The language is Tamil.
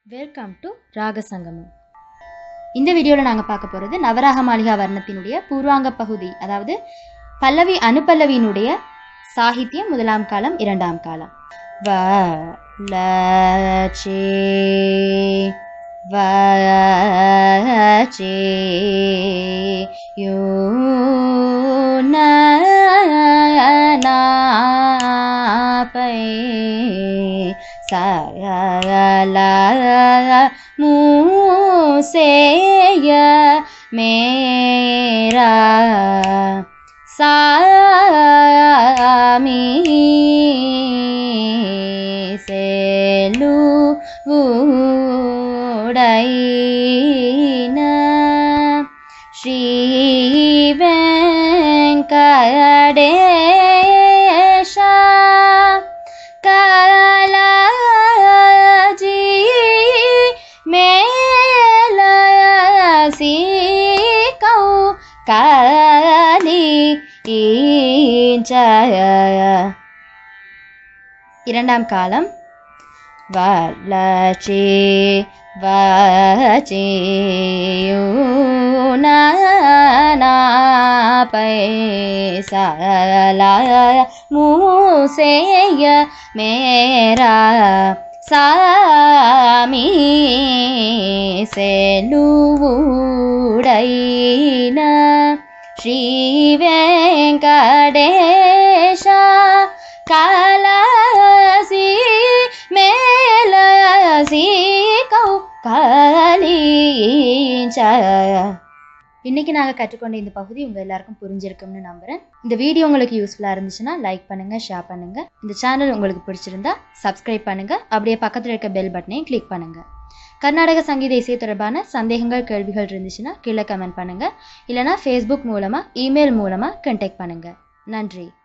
வெல்கம் டு ராகசங்கமம் இந்த வீடியோவில் நாங்கள் பார்க்க போகிறது நவராக மாளிகா வர்ணத்தினுடைய பூர்வாங்க பகுதி அதாவது பல்லவி அனுபல்லவியினுடைய சாகித்யம் முதலாம் காலம் இரண்டாம் காலம் வ ல சே வ சே யோ ந நா பை சகல மூசேய மேரா சாமி செலு உடைன ஸ்ரீ வெங்கடேஷ கலாஜி மேலசி கௌ கலி ஜய இரண்டாம் காலம் வளர்ச்சி பை சல மூசேய மேரா சாமி செலுவுடைன ஸ்ரீ வெங்கடேஷ கலசி மேலசி கௌ கலி இன்னைக்கு நாங்கள் கற்றுக்கொண்ட இந்த பகுதி உங்கள் எல்லாருக்கும் புரிஞ்சிருக்கும்னு நம்புகிறேன் இந்த வீடியோ உங்களுக்கு யூஸ்ஃபுல்லாக இருந்துச்சுன்னா லைக் பண்ணுங்கள் ஷேர் பண்ணுங்கள் இந்த சேனல் உங்களுக்கு பிடிச்சிருந்தா சப்ஸ்கிரைப் பண்ணுங்கள் அப்படியே பக்கத்தில் இருக்க பெல் பட்டனையும் கிளிக் பண்ணுங்கள் கர்நாடக சங்கீத இசை தொடர்பான சந்தேகங்கள் கேள்விகள் இருந்துச்சுன்னா கீழே கமெண்ட் பண்ணுங்கள் இல்லைனா ஃபேஸ்புக் மூலமாக இமெயில் மூலமாக கண்டெக்ட் பண்ணுங்கள் நன்றி